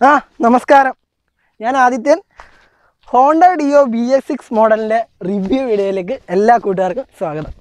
ആ നമസ്കാരം ഞാൻ Adithyan Honda Dio B S six മോഡലിൻ്റെ റിവ്യൂ വീഡിയോയിലേക്ക് എല്ലാ കൂട്ടുകാർക്കും സ്വാഗതം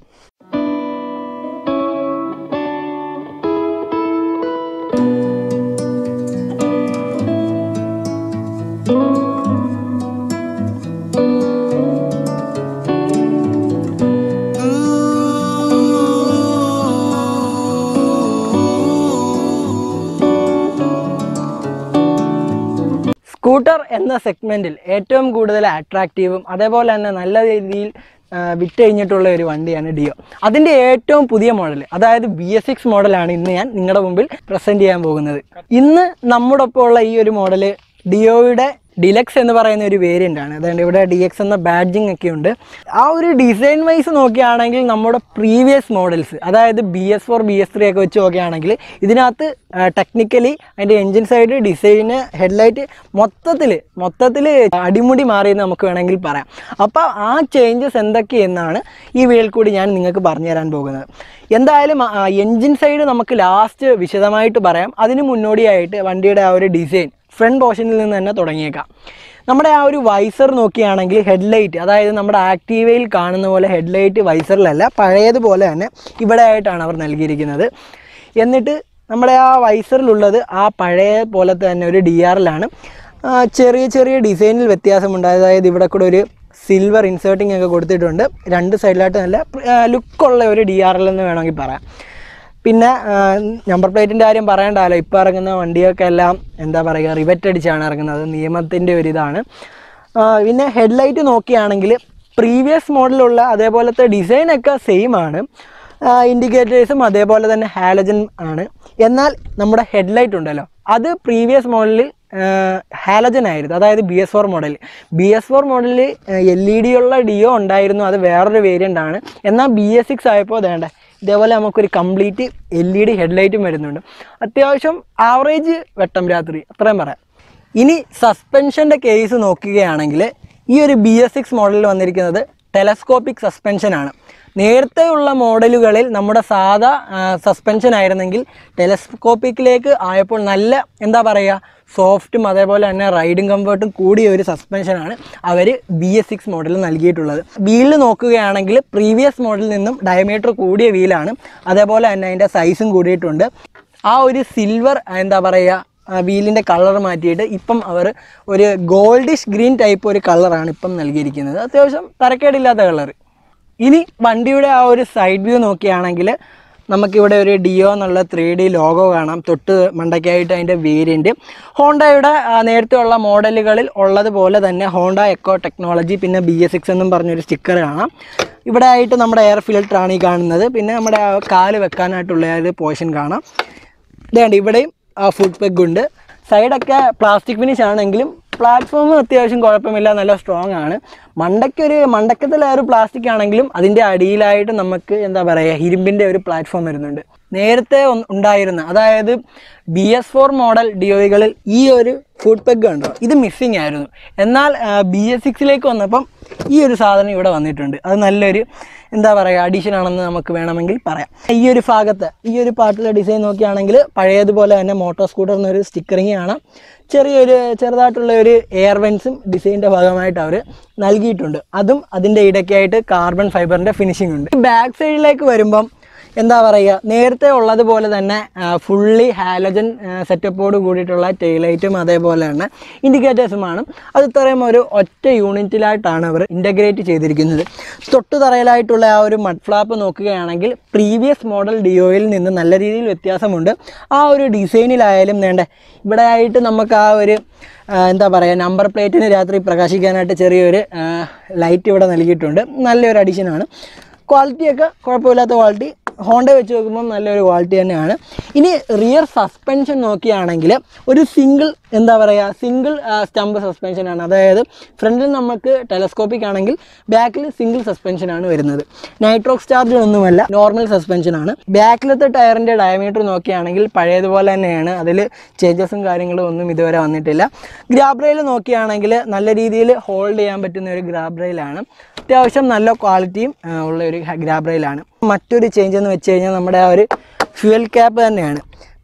സ്കൂട്ടർ എന്ന സെഗ്മെൻറ്റിൽ ഏറ്റവും കൂടുതൽ അട്രാക്റ്റീവും അതേപോലെ തന്നെ നല്ല രീതിയിൽ ആ, വിറ്റ് കഴിഞ്ഞിട്ടുള്ള ഒരു വണ്ടിയാണ് ഡിയോ അതിൻ്റെ ഏറ്റവും പുതിയ മോഡൽ അതായത് ബി എസ് സിക്സ് മോഡലാണ് ഇന്ന് ഞാൻ നിങ്ങളുടെ മുമ്പിൽ പ്രസൻറ്റ് ചെയ്യാൻ പോകുന്നത് ഇന്ന് നമ്മുടെ ഒപ്പം ഉള്ള ഈ ഒരു മോഡൽ ഡിയോയുടെ ഡിലക്സ് എന്ന് പറയുന്ന ഒരു വേരിയൻ്റ് ആണ് അതായത് ഇവിടെ ഡി എക്സ് എന്ന ബാഡ്ജിങ് ഒക്കെ ഉണ്ട് ആ ഒരു ഡിസൈൻ വൈസ് നോക്കുകയാണെങ്കിൽ നമ്മുടെ പ്രീവിയസ് മോഡൽസ് അതായത് B S four B S three ഒക്കെ വെച്ച് നോക്കുകയാണെങ്കിൽ ഇതിനകത്ത് ടെക്നിക്കലി അതിൻ്റെ എൻജിൻ സൈഡ് ഡിസൈന് ഹെഡ്ലൈറ്റ് മൊത്തത്തിൽ മൊത്തത്തിൽ അടിമുടി മാറിയെന്ന് നമുക്ക് വേണമെങ്കിൽ പറയാം അപ്പോൾ ആ ചേഞ്ചസ് എന്തൊക്കെയെന്നാണ് ഈ വീഡിയോയിൽ കൂടി ഞാൻ നിങ്ങൾക്ക് പറഞ്ഞു തരാൻ പോകുന്നത് എന്തായാലും എൻജിൻ സൈഡ് നമുക്ക് ലാസ്റ്റ് വിശദമായിട്ട് പറയാം അതിന് മുന്നോടിയായിട്ട് വണ്ടിയുടെ ആ ഒരു ഡിസൈൻ ഫ്രണ്ട് പോർഷനിൽ നിന്ന് തന്നെ തുടങ്ങിയേക്കാം നമ്മുടെ ആ ഒരു വൈസർ നോക്കുകയാണെങ്കിൽ ഹെഡ്ലൈറ്റ് അതായത് നമ്മുടെ ആക്റ്റീവയിൽ കാണുന്ന പോലെ ഹെഡ്ലൈറ്റ് വൈസറിലല്ല പഴയതുപോലെ തന്നെ ഇവിടെ ആയിട്ടാണ് അവർ നൽകിയിരിക്കുന്നത് എന്നിട്ട് നമ്മുടെ ആ വൈസറിലുള്ളത് ആ പഴയ പോലെ തന്നെ ഒരു ഡി ആറിലാണ് ചെറിയ ചെറിയ ഡിസൈനിൽ വ്യത്യാസമുണ്ട് അതായത് ഇവിടെ കൂടെ ഒരു സിൽവർ ഇൻസേർട്ടിംഗ് ഒക്കെ കൊടുത്തിട്ടുണ്ട് രണ്ട് സൈഡിലായിട്ട് നല്ല ലുക്കുള്ള ഒരു ഡി ആർ എൽ എന്ന് വേണമെങ്കിൽ പറയാം പിന്നെ നമ്പർ പ്ലേറ്റിൻ്റെ കാര്യം പറയണ്ടല്ലോ ഇപ്പോൾ ഇറങ്ങുന്ന വണ്ടിയൊക്കെ എല്ലാം എന്താ പറയുക റിവറ്റ് അടിച്ചാണ് ഇറങ്ങുന്നത് നിയമത്തിൻ്റെ ഒരു ഇതാണ് ആ, പിന്നെ ഹെഡ്ലൈറ്റ് നോക്കുകയാണെങ്കിൽ പ്രീവിയസ് മോഡലുള്ള അതേപോലത്തെ ഡിസൈനൊക്കെ സെയിം ആണ് ഇൻഡിക്കേറ്റേഴ്സും അതേപോലെ തന്നെ ഹാലജൻ ആണ് എന്നാൽ നമ്മുടെ ഹെഡ്ലൈറ്റ് ഉണ്ടല്ലോ അത് പ്രീവിയസ് മോഡലിൽ ഹാലജൻ ആയിരുന്നു അതായത് B S four model B S four മോഡലിൽ എൽ ഇ ഡി ഉള്ള ഡിയോ ഉണ്ടായിരുന്നു അത് വേറൊരു വേരിയൻ്റ് ആണ് എന്നാൽ ബി എസ് സിക്സ് ആയപ്പോൾ വേണ്ട ഇതേപോലെ നമുക്കൊരു കംപ്ലീറ്റ് എൽ ഇ ഡി ഹെഡ്ലൈറ്റും വരുന്നുണ്ട് അത്യാവശ്യം ആവറേജ് വെട്ടം രാത്രി അത്രയും പറയാം ഇനി സസ്പെൻഷൻ്റെ കേസ് നോക്കുകയാണെങ്കിൽ ഈ ഒരു ബി എസ് സിക്സ് മോഡലിൽ വന്നിരിക്കുന്നത് ടെലസ്കോപ്പിക് സസ്പെൻഷനാണ് നേരത്തെ ഉള്ള മോഡലുകളിൽ നമ്മുടെ സാധാ സസ്പെൻഷൻ ആയിരുന്നെങ്കിൽ ടെലസ്കോപ്പിക്കിലേക്ക് ആയപ്പോൾ നല്ല എന്താ പറയുക സോഫ്റ്റും അതേപോലെ തന്നെ റൈഡിങ് കംഫർട്ടും കൂടിയ ഒരു സസ്പെൻഷനാണ് അവർ ബി എസ് സിക്സ് മോഡലിൽ നൽകിയിട്ടുള്ളത് വീലിൽ നോക്കുകയാണെങ്കിൽ പ്രീവിയസ് മോഡലിൽ നിന്നും ഡയമീറ്റർ കൂടിയ വീലാണ് അതേപോലെ തന്നെ അതിൻ്റെ സൈസും കൂടിയിട്ടുണ്ട് ആ ഒരു സിൽവർ എന്താ പറയുക വീലിൻ്റെ കളർ മാറ്റിയിട്ട് ഇപ്പം അവർ ഒരു ഗോൾഡിഷ് ഗ്രീൻ ടൈപ്പ് ഒരു കളറാണ് ഇപ്പം നൽകിയിരിക്കുന്നത് അത്യാവശ്യം തരക്കേടില്ലാത്ത കളർ ഇനി വണ്ടിയുടെ ആ ഒരു സൈഡ് വ്യൂ നോക്കുകയാണെങ്കിൽ നമുക്കിവിടെ ഒരു ഡിയോ എന്നുള്ള ത്രീ ഡി ലോഗോ കാണാം തൊട്ട് മണ്ടയ്ക്കായിട്ട് അതിൻ്റെ വേരിയൻറ്റ് ഹോണ്ടയുടെ ആ, നേരത്തെ ഉള്ള മോഡലുകളിൽ ഉള്ളതുപോലെ തന്നെ ഹോണ്ട എക്കോ ടെക്നോളജി പിന്നെ ബി എസ് സിക്സ് എന്നും പറഞ്ഞൊരു സ്റ്റിക്കർ കാണാം ഇവിടെ ആയിട്ട് നമ്മുടെ എയർ ഫിൽറ്ററാണ് ഈ കാണുന്നത് പിന്നെ നമ്മുടെ ആ കാല് വെക്കാനായിട്ടുള്ള ആ ഒരു പോർഷൻ കാണാം ഇതേണ്ട ഇവിടെയും ആ ഫുഡ് പെഗ് ഉണ്ട് സൈഡൊക്കെ പ്ലാസ്റ്റിക് ഫിനിഷ് ആണെങ്കിലും പ്ലാറ്റ്ഫോം അത്യാവശ്യം കുഴപ്പമില്ല നല്ല സ്ട്രോങ് ആണ് മണ്ടയ്ക്കൊരു മണ്ടക്കത്തിലെ ഒരു പ്ലാസ്റ്റിക് ആണെങ്കിലും അതിൻ്റെ അടിയിലായിട്ട് നമുക്ക് എന്താ പറയുക ഇരുമ്പിൻ്റെ ഒരു പ്ലാറ്റ്ഫോം വരുന്നുണ്ട് നേരത്തെ ഒന്ന് ഉണ്ടായിരുന്ന അതായത് ബി എസ് ഫോർ മോഡൽ ഡിയോകളിൽ ഈ ഒരു ഫുഡ് പെഗ് ഉണ്ടോ ഇത് മിസ്സിങ് ആയിരുന്നു എന്നാൽ ബി എസ് സിക്സിലേക്ക് വന്നപ്പം ഈ ഒരു സാധനം ഇവിടെ വന്നിട്ടുണ്ട് അത് നല്ലൊരു എന്താ പറയുക അഡീഷൻ ആണെന്ന് നമുക്ക് വേണമെങ്കിൽ പറയാം ഈ ഒരു ഭാഗത്ത് ഈ ഒരു പാർട്ടിലെ ഡിസൈൻ നോക്കുകയാണെങ്കിൽ പഴയതുപോലെ തന്നെ മോട്ടോർ സ്കൂട്ടർ എന്നൊരു സ്റ്റിക്കറിങ് കാണാം ചെറിയൊരു ചെറുതായിട്ടുള്ള ഒരു എയർ വെൻസും ഡിസൈനിൻ്റെ ഭാഗമായിട്ട് അവർ നൽകിയിട്ടുണ്ട് അതും അതിൻ്റെ ഇടയ്ക്കായിട്ട് കാർബൺ ഫൈബറിൻ്റെ ഫിനിഷിംഗ് ഉണ്ട് ബാക്ക് സൈഡിലേക്ക് വരുമ്പം എന്താ പറയുക നേരത്തെ ഉള്ളതുപോലെ തന്നെ ഫുള്ളി ഹാലജൻ സെറ്റപ്പോട് കൂടിയിട്ടുള്ള ടെയിലൈറ്റും അതേപോലെ തന്നെ ഇൻഡിക്കേറ്റേഴ്സുമാണ് അത് ഇത്രയും ഒരു ഒറ്റ യൂണിറ്റിലായിട്ടാണ് അവർ ഇൻ്റഗ്രേറ്റ് ചെയ്തിരിക്കുന്നത് തൊട്ടു തറയിലായിട്ടുള്ള ആ ഒരു മഡ് ഫ്ലാപ്പ് നോക്കുകയാണെങ്കിൽ പ്രീവിയസ് മോഡൽ ഡിയോയിൽ നിന്ന് നല്ല രീതിയിൽ വ്യത്യാസമുണ്ട് ആ ഒരു ഡിസൈനിലായാലും വേണ്ട ഇവിടെ ആയിട്ട് നമുക്ക് ആ ഒരു ആ, എന്താ പറയുക നമ്പർ പ്ലേറ്റിന് രാത്രി പ്രകാശിക്കാനായിട്ട് ചെറിയൊരു ലൈറ്റ് ഇവിടെ നൽകിയിട്ടുണ്ട് നല്ലൊരു അഡീഷനാണ് ക്വാളിറ്റിയൊക്കെ കുഴപ്പമില്ലാത്ത ക്വാളിറ്റി ഹോണ്ട വെച്ച് നോക്കുമ്പോൾ നല്ലൊരു ക്വാളിറ്റി തന്നെയാണ് ഇനി റിയർ സസ്പെൻഷൻ നോക്കുകയാണെങ്കിൽ ഒരു സിംഗിൾ എന്താ പറയുക സിംഗിൾ സ്റ്റംപ് സസ്പെൻഷനാണ് അതായത് ഫ്രണ്ടിൽ നമുക്ക് ടെലസ്കോപ്പിക് ആണെങ്കിൽ ബാക്കിൽ സിംഗിൾ സസ്പെൻഷനാണ് വരുന്നത് നൈട്രോക്സ് ചാർജ് ഒന്നുമല്ല നോർമൽ സസ്പെൻഷനാണ് ബാക്കിലത്തെ ടയറിൻ്റെ ഡയമീറ്റർ നോക്കുകയാണെങ്കിൽ പഴയതുപോലെ തന്നെയാണ് അതിൽ ചേഞ്ചസും കാര്യങ്ങളും ഒന്നും ഇതുവരെ വന്നിട്ടില്ല ഗ്രാബ് റെയിൽ നോക്കുകയാണെങ്കിൽ നല്ല രീതിയിൽ ഹോൾഡ് ചെയ്യാൻ പറ്റുന്ന ഒരു ഗ്രാബ് റെയിലാണ് അത്യാവശ്യം നല്ല ക്വാളിറ്റിയും ആ, ഉള്ള ഒരു ഗ്രാബ് റെയിലാണ് മറ്റൊരു ചേഞ്ച് എന്ന് വെച്ച് കഴിഞ്ഞാൽ നമ്മുടെ ആ ഒരു ഫ്യൂൽ ക്യാപ്പ് തന്നെയാണ്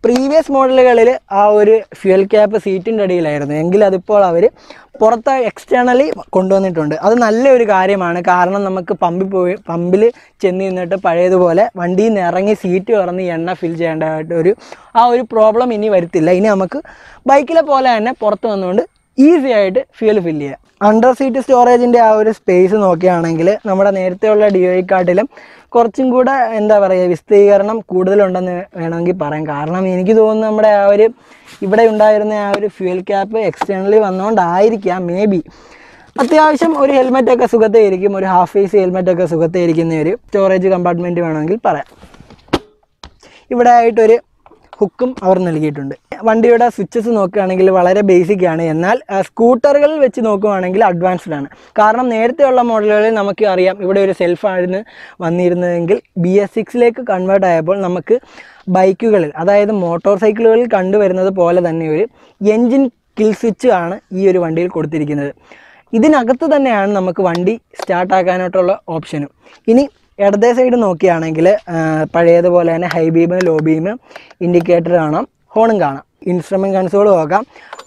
പ്രീവിയസ് മോഡലുകളിൽ ആ ഒരു ഫ്യൂൽ ക്യാപ്പ് സീറ്റിൻ്റെ അടിയിലായിരുന്നു എങ്കിൽ അതിപ്പോൾ അവർ പുറത്ത് എക്സ്റ്റേണലി കൊണ്ടുവന്നിട്ടുണ്ട് അത് നല്ലൊരു കാര്യമാണ് കാരണം നമുക്ക് പമ്പിൽ പോയി പമ്പിൽ ചെന്ന് നിന്നിട്ട് പഴയതുപോലെ വണ്ടിയിൽ നിന്ന് ഇറങ്ങി സീറ്റ് തുറന്ന് എണ്ണ ഫിൽ ചെയ്യേണ്ടതായിട്ട് ഒരു ആ ഒരു പ്രോബ്ലം ഇനി വരത്തില്ല ഇനി നമുക്ക് ബൈക്കിലെ പോലെ തന്നെ പുറത്ത് വന്നുകൊണ്ട് ഈസി ആയിട്ട് ഫ്യൂൽ ഫില്ല് ചെയ്യാം അണ്ടർ സീറ്റ് സ്റ്റോറേജിൻ്റെ ആ ഒരു സ്പേസ് നോക്കുകയാണെങ്കിൽ നമ്മുടെ നേരത്തെയുള്ള ഡിയോയിക്കാട്ടിലും കുറച്ചും കൂടെ എന്താ പറയുക വിസ്തീകരണം കൂടുതലുണ്ടെന്ന് വേണമെങ്കിൽ പറയാം കാരണം എനിക്ക് തോന്നുന്നു നമ്മുടെ ആ ഒരു ഇവിടെ ഉണ്ടായിരുന്ന ആ ഒരു ഫ്യൂൽ ക്യാപ്പ് എക്സ്റ്റേണലി വന്നുകൊണ്ടായിരിക്കാം മേ ബി അത്യാവശ്യം ഒരു ഹെൽമെറ്റ് ഒക്കെ സുഖത്തെ ഇരിക്കും ഒരു ഹാഫ് ഫേസ് ഹെൽമെറ്റ് ഒക്കെ സുഖത്തെ ഇരിക്കുന്ന ഒരു സ്റ്റോറേജ് കമ്പാർട്ട്മെൻറ്റ് വേണമെങ്കിൽ പറയാം ഇവിടെ ആയിട്ടൊരു ഹുക്കും അവർ നൽകിയിട്ടുണ്ട് വണ്ടിയുടെ സ്വിച്ചസ് നോക്കുകയാണെങ്കിൽ വളരെ ബേസിക് ആണ് എന്നാൽ ആ, സ്കൂട്ടറുകളിൽ വെച്ച് നോക്കുകയാണെങ്കിൽ അഡ്വാൻസ്ഡ് ആണ് കാരണം നേരത്തെയുള്ള മോഡലുകളിൽ നമുക്ക് അറിയാം ഇവിടെ ഒരു സെൽഫായിരുന്നു വന്നിരുന്നതെങ്കിൽ ബി എസ് സിക്സിലേക്ക് കൺവേർട്ട് ആയപ്പോൾ നമുക്ക് ബൈക്കുകളിൽ അതായത് മോട്ടോർ സൈക്കിളുകളിൽ കണ്ടുവരുന്നത് പോലെ തന്നെ ഒരു എൻജിൻ കിൽ സ്വിച്ച് ആണ് ഈ ഒരു വണ്ടിയിൽ കൊടുത്തിരിക്കുന്നത് ഇതിനകത്ത് തന്നെയാണ് നമുക്ക് വണ്ടി സ്റ്റാർട്ടാക്കാനായിട്ടുള്ള ഓപ്ഷനും ഇനി ഇടതേ സൈഡ് നോക്കുകയാണെങ്കിൽ പഴയതുപോലെ തന്നെ high beam low beam indicator കാണാം ഹോണും കാണാം ഇൻസ്ട്രുമെൻറ്റ് കൺസോൾ നോക്കാം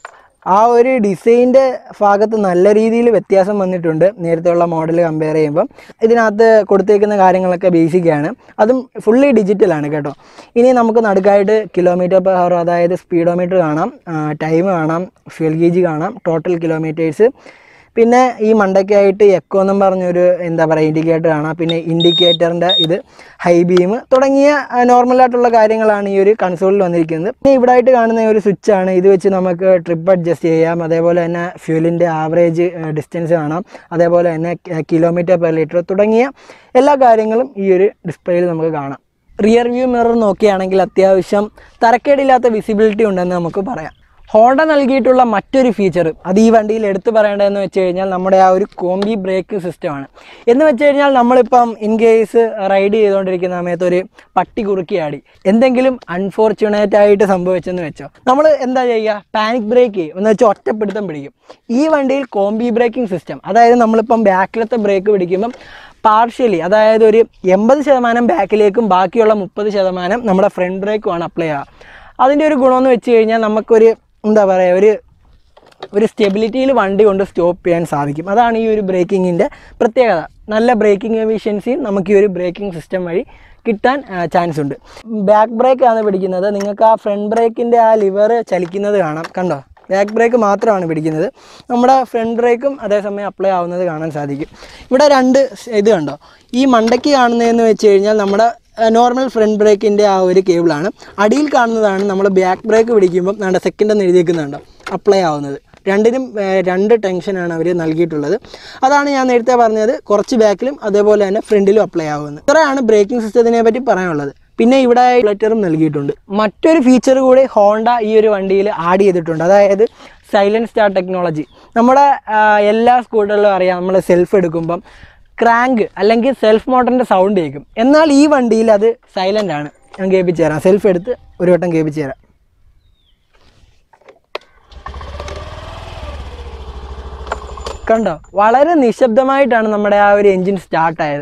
ആ ഒരു ഡിസൈൻ്റെ ഭാഗത്ത് നല്ല രീതിയിൽ വ്യത്യാസം വന്നിട്ടുണ്ട് നേരത്തെയുള്ള മോഡൽ കമ്പയർ ചെയ്യുമ്പം ഇതിനകത്ത് കൊടുത്തേക്കുന്ന കാര്യങ്ങളൊക്കെ ബേസിക് ആണ് അതും ഫുള്ളി ഡിജിറ്റലാണ് കേട്ടോ ഇനി നമുക്ക് നടുക്കായിട്ട് കിലോമീറ്റർ പെർ ഹവർ അതായത് സ്പീഡോമീറ്റർ കാണാം ടൈം കാണാം ഫ്യൂൽ ഗേജ് കാണാം ടോട്ടൽ കിലോമീറ്റേഴ്സ് പിന്നെ ഈ മണ്ടയ്ക്കായിട്ട് എക്കോ എന്നും പറഞ്ഞൊരു എന്താ പറയുക ഇൻഡിക്കേറ്റർ കാണാം പിന്നെ ഇൻഡിക്കേറ്ററിൻ്റെ ഇത് ഹൈ ബീം തുടങ്ങിയ നോർമലായിട്ടുള്ള കാര്യങ്ങളാണ് ഈ ഒരു കൺസോളിൽ വന്നിരിക്കുന്നത് പിന്നെ ഇവിടെ ആയിട്ട് കാണുന്ന ഒരു സ്വിച്ച് ആണ് ഇത് വെച്ച് നമുക്ക് ട്രിപ്പ് അഡ്ജസ്റ്റ് ചെയ്യാം അതേപോലെ തന്നെ ഫ്യൂലിൻ്റെ ആവറേജ് ഡിസ്റ്റൻസ് കാണാം അതേപോലെ തന്നെ കിലോമീറ്റർ പെർ ലിറ്റർ തുടങ്ങിയ എല്ലാ കാര്യങ്ങളും ഈ ഒരു ഡിസ്പ്ലേയിൽ നമുക്ക് കാണാം റിയർ വ്യൂ മിറർ നോക്കുകയാണെങ്കിൽ അത്യാവശ്യം തരക്കേടില്ലാത്ത വിസിബിലിറ്റി ഉണ്ടെന്ന് നമുക്ക് പറയാം ഹോണ്ട നൽകിയിട്ടുള്ള മറ്റൊരു ഫീച്ചർ അത് ഈ വണ്ടിയിൽ എടുത്തു പറയേണ്ടതെന്ന് വെച്ച് കഴിഞ്ഞാൽ നമ്മുടെ ആ ഒരു കോമ്പി ബ്രേക്ക് സിസ്റ്റമാണ് എന്ന് വെച്ച് കഴിഞ്ഞാൽ നമ്മളിപ്പം ഇൻ കേസ് റൈഡ് ചെയ്തുകൊണ്ടിരിക്കുന്ന സമയത്ത് ഒരു പട്ടി കുറുക്കിയാടി എന്തെങ്കിലും അൺഫോർച്ചുനേറ്റ് ആയിട്ട് സംഭവിച്ചെന്ന് വെച്ചോ നമ്മൾ എന്താ ചെയ്യുക പാനിക് ബ്രേക്ക് ചെയ്യും എന്ന് വെച്ചാൽ ഒറ്റപ്പിടുത്തം പിടിക്കും ഈ വണ്ടിയിൽ കോമ്പി ബ്രേക്കിംഗ് സിസ്റ്റം അതായത് നമ്മളിപ്പം ബാക്കിലത്തെ ബ്രേക്ക് പിടിക്കുമ്പം പാർഷ്യലി അതായത് ഒരു എൺപത് ശതമാനം ബാക്കിലേക്കും ബാക്കിയുള്ള മുപ്പത് ശതമാനം നമ്മുടെ ഫ്രണ്ട് ബ്രേക്കുമാണ് അപ്ലൈ ചെയ്യുക അതിൻ്റെ ഒരു ഗുണമെന്ന് വെച്ച് കഴിഞ്ഞാൽ നമുക്കൊരു എന്താ പറയുക ഒരു ഒരു സ്റ്റെബിലിറ്റിയിൽ വണ്ടി കൊണ്ട് സ്റ്റോപ്പ് ചെയ്യാൻ സാധിക്കും അതാണ് ഈ ഒരു ബ്രേക്കിങ്ങിൻ്റെ പ്രത്യേകത നല്ല ബ്രേക്കിംഗ് എഫിഷ്യൻസിയും നമുക്ക് ഈ ഒരു ബ്രേക്കിംഗ് സിസ്റ്റം വഴി കിട്ടാൻ ചാൻസ് ഉണ്ട് ബാക്ക് ബ്രേക്ക് ആണ് പിടിക്കുന്നത് നിങ്ങൾക്ക് ആ ഫ്രണ്ട് ബ്രേക്കിൻ്റെ ആ ലിവർ ചലിക്കുന്നത് കാണാം കണ്ടോ ബാക്ക് ബ്രേക്ക് മാത്രമാണ് പിടിക്കുന്നത് നമ്മുടെ ഫ്രണ്ട് ബ്രേക്കും അതേസമയം അപ്ലൈ ആവുന്നത് കാണാൻ സാധിക്കും ഇവിടെ രണ്ട് സ് ഇത് കണ്ടോ ഈ മണ്ടയ്ക്ക് കാണുന്നതെന്ന് വെച്ച് കഴിഞ്ഞാൽ നമ്മുടെ നോർമൽ ഫ്രണ്ട് ബ്രേക്കിൻ്റെ ആ ഒരു കേബിളാണ് അടിയിൽ കാണുന്നതാണ് നമ്മൾ ബാക്ക് ബ്രേക്ക് പിടിക്കുമ്പോൾ നമ്മുടെ സെക്കൻഡ് എന്ന് എഴുതിയേക്കുന്നുണ്ടോ അപ്ലൈ ആവുന്നത് രണ്ടിനും ഏർ, രണ്ട് ടെൻഷനാണ് അവർ നൽകിയിട്ടുള്ളത് അതാണ് ഞാൻ നേരത്തെ പറഞ്ഞത് കുറച്ച് ബാക്കിലും അതേപോലെ തന്നെ ഫ്രണ്ടിലും അപ്ലൈ ആവുന്നത് ഇത്രയാണ് ബ്രേക്കിംഗ് സിസ്റ്റത്തിനെ പറ്റി പറയാനുള്ളത് പിന്നെ ഇവിടെ ലെറ്ററും നൽകിയിട്ടുണ്ട് മറ്റൊരു ഫീച്ചർ കൂടി ഹോണ്ട ഈ ഒരു വണ്ടിയിൽ ആഡ് ചെയ്തിട്ടുണ്ട് അതായത് സൈലൻറ്റ് സ്റ്റാർ ടെക്നോളജി നമ്മുടെ ആ, എല്ലാ സ്കൂട്ടറിലും അറിയാം നമ്മൾ സെൽഫ് എടുക്കുമ്പം ക്രാങ്ക് അല്ലെങ്കിൽ സെൽഫ് മോട്ടറിൻ്റെ സൗണ്ട് കേൾക്കും എന്നാൽ ഈ വണ്ടിയിൽ അത് സൈലൻ്റ് ആണ് ഞാൻ കേൾപ്പിച്ചു തരാം സെൽഫ് എടുത്ത് ഒരു വട്ടം കേൾപ്പിച്ചു തരാം കണ്ടോ വളരെ നിശബ്ദമായിട്ടാണ് നമ്മുടെ ആ ഒരു എൻജിൻ സ്റ്റാർട്ട് ആയത്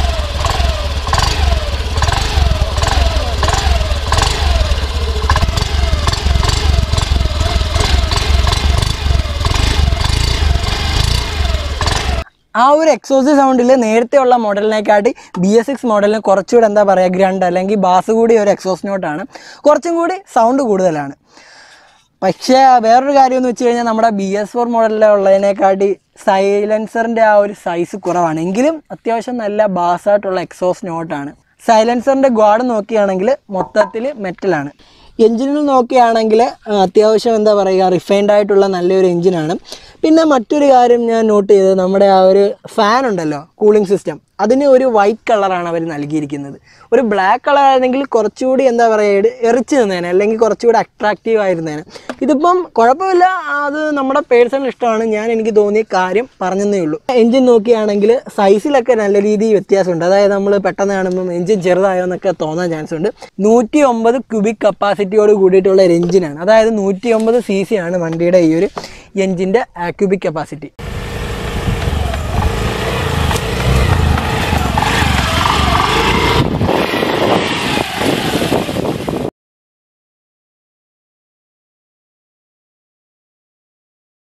ആ ഒരു എക്സോസ് സൗണ്ടിൽ നേരത്തെയുള്ള മോഡലിനെക്കാട്ടി ബി എസ് സിക്സ് മോഡലിന് കുറച്ചുകൂടെ എന്താ പറയുക ഗ്രണ്ട് അല്ലെങ്കിൽ ബാസ് കൂടി ഒരു എക്സോസ് നോട്ടാണ് കുറച്ചും കൂടി സൗണ്ട് കൂടുതലാണ് പക്ഷേ വേറൊരു കാര്യം എന്ന് വെച്ച് കഴിഞ്ഞാൽ നമ്മുടെ ബി എസ് ഫോർ മോഡലിലുള്ളതിനെക്കാട്ടി സൈലൻസറിൻ്റെ ആ ഒരു സൈസ് കുറവാണ് എങ്കിലും അത്യാവശ്യം നല്ല ബാസായിട്ടുള്ള എക്സോസ് നോട്ടാണ് സൈലൻസറിൻ്റെ ഗ്വാഡ് നോക്കുകയാണെങ്കിൽ മൊത്തത്തിൽ മെറ്റലാണ് എഞ്ചിനിൽ നോക്കുകയാണെങ്കിൽ ആ, അത്യാവശ്യം എന്താ പറയുക റിഫൈൻഡ് ആയിട്ടുള്ള നല്ലൊരു എഞ്ചിനാണ് പിന്നെ മറ്റൊരു കാര്യം ഞാൻ നോട്ട് ചെയ്തത് നമ്മുടെ ആ ഒരു ഫാൻ ഉണ്ടല്ലോ കൂളിംഗ് സിസ്റ്റം അതിന് ഒരു വൈറ്റ് കളറാണ് അവർ നൽകിയിരിക്കുന്നത് ഒരു ബ്ലാക്ക് കളർ ആയിരുന്നെങ്കിൽ കുറച്ചുകൂടി എന്താ പറയുക എറിച്ച് നിന്നേനെ അല്ലെങ്കിൽ കുറച്ചുകൂടി അട്രാക്റ്റീവ് ആയിരുന്നേനെ ഇതിപ്പം കുഴപ്പമില്ല അത് നമ്മുടെ പേഴ്സണൽ ഇഷ്ടമാണ് ഞാൻ എനിക്ക് തോന്നിയ കാര്യം പറഞ്ഞതേ ഉള്ളൂ എഞ്ചിൻ നോക്കുകയാണെങ്കിൽ സൈസിലൊക്കെ നല്ല രീതിയിൽ വ്യത്യാസമുണ്ട് അതായത് നമ്മൾ പെട്ടെന്ന് കാണുമ്പോൾ എഞ്ചിൻ ചെറുതായോ എന്നൊക്കെ തോന്നാൻ ചാൻസ് ഉണ്ട് നൂറ്റി ഒമ്പത് ക്യൂബിക് കപ്പാസിറ്റിയോട് കൂടിയിട്ടുള്ള ഒരു എഞ്ചിനാണ് അതായത് നൂറ്റി ഒമ്പത് സി സി ആണ് വണ്ടിയുടെ ഈ ഒരു എഞ്ചിൻ്റെ ക്യൂബിക് കപ്പാസിറ്റി